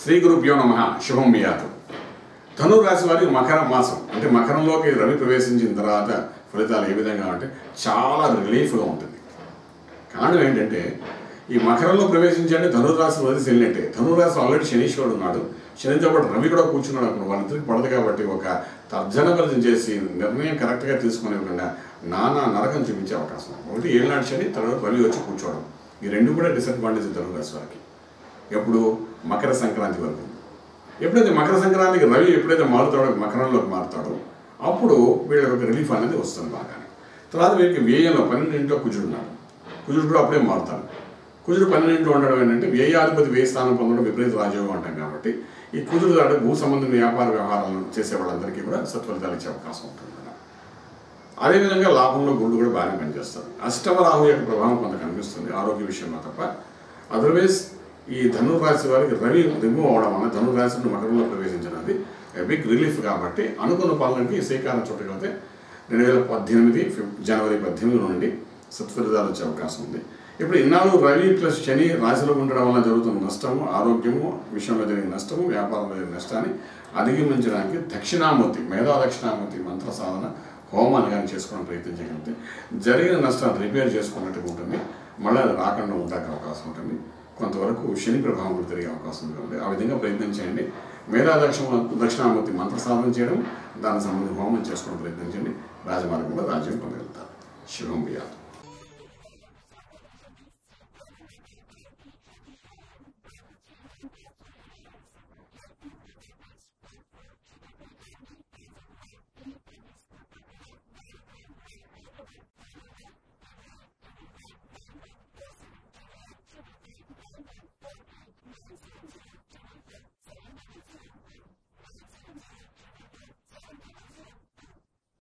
శ్రీ గురుభ్యో నమ శుభం మియాతు ధను రాశి వారికి మకర మాసం అంటే మకరంలోకి రవి ప్రవేశించిన తర్వాత ఫలితాలు ఏ విధంగా అంటే చాలా రిలీఫ్గా ఉంటుంది కారణం ఏంటంటే ఈ మకరంలో ప్రవేశించండి ధనురాశి వదిలి వెళ్ళినట్టే ధనురాశి ఆల్రెడీ శనీశ్వరుడు ఉన్నాడు శనితో పాటు రవి కూడా కూర్చున్నాడు అప్పుడు వాళ్ళిద్దరికి పడదు కాబట్టి ఒక తర్జన భర్జన చేసి నిర్ణయం కరెక్ట్గా తీసుకునేకుండా నానా నరకం చూపించే అవకాశం ఉంది. ఒకటి ఏళ్ళనాడు శని తర్వాత రవి వచ్చి కూర్చోవడం ఈ రెండు కూడా డిసడ్వాంటేజ్ ధనురాశి వారికి ఎప్పుడు మకర సంక్రాంతి వరకు ఎప్పుడైతే మకర సంక్రాంతికి రవి ఎప్పుడైతే మారుతాడో మకరంలోకి మారుతాడో అప్పుడు వీళ్ళకి ఒక రిలీఫ్ అనేది వస్తుంది బాగానే తర్వాత వీరికి వ్యయంలో పన్నెండింటిలో కుజుడున్నాడు కుజుడు కూడా అప్పుడే మారుతాడు కుజుడు పన్నెండింటిలో ఉండడం ఏంటంటే వ్యయాధిపతి వ్యయ స్థానం పొందడం విపరీత రాజయోగం అంటాం కాబట్టి ఈ కుజుడు దాటి భూ సంబంధం వ్యాపార వ్యవహారాలను చేసే వాళ్ళందరికీ కూడా సత్ఫలితాలు ఇచ్చే అవకాశం ఉంటుంది అదేవిధంగా లాభంలో గుండు కూడా బాగానే పనిచేస్తారు అష్టమ రాహు యొక్క ప్రభావం కొంత కనిపిస్తుంది ఆరోగ్య విషయంలో తప్ప అదర్వైజ్ ఈ ధనురాశి వారికి రవి రిమూవ్ అవడం వల్ల ధనురాశి నుండి మకరంలో ప్రవేశించినది బిగ్ రిలీఫ్ కాబట్టి అనుకున్న పనులకి శ్రీకారం చుట్టగలిగితే రెండు వేల పద్దెనిమిది ఫిబ్ జనవరి పద్దెనిమిది నుండి సత్ఫలితాలు వచ్చే అవకాశం ఉంది ఇప్పుడు ఇన్నాళ్ళు రవి ప్లస్ శని రాశిలో ఉండడం వల్ల జరుగుతున్న నష్టము ఆరోగ్యము విషయంలో జరిగిన నష్టము వ్యాపారంలో జరిగిన నష్టాన్ని అధిగమించడానికి దక్షిణామూర్తి మేధా దక్షిణామూర్తి మంత్ర సాధన హోమాన్ని కానీ చేసుకోవడం ప్రయత్నం చేయగలిగితే జరిగిన నష్టాన్ని రిపేర్ చేసుకున్నట్టుగా ఉంటుంది మళ్ళీ అది రాకుండా ఉండడానికి అవకాశం ఉంటుంది కొంతవరకు శని ప్రభావం కూడా తిరిగే అవకాశం ఉంది కాబట్టి ఆ విధంగా ప్రయత్నం చేయండి మేధా దక్ష దక్షిణామూర్తి మంత్ర సాధన చేయడం దానికి సంబంధించి హోమం చేసుకోవడం ప్రయత్నం చేయండి రాజమార్గంలో రాజ్యం పొందగలుగుతారు శివం బియాలు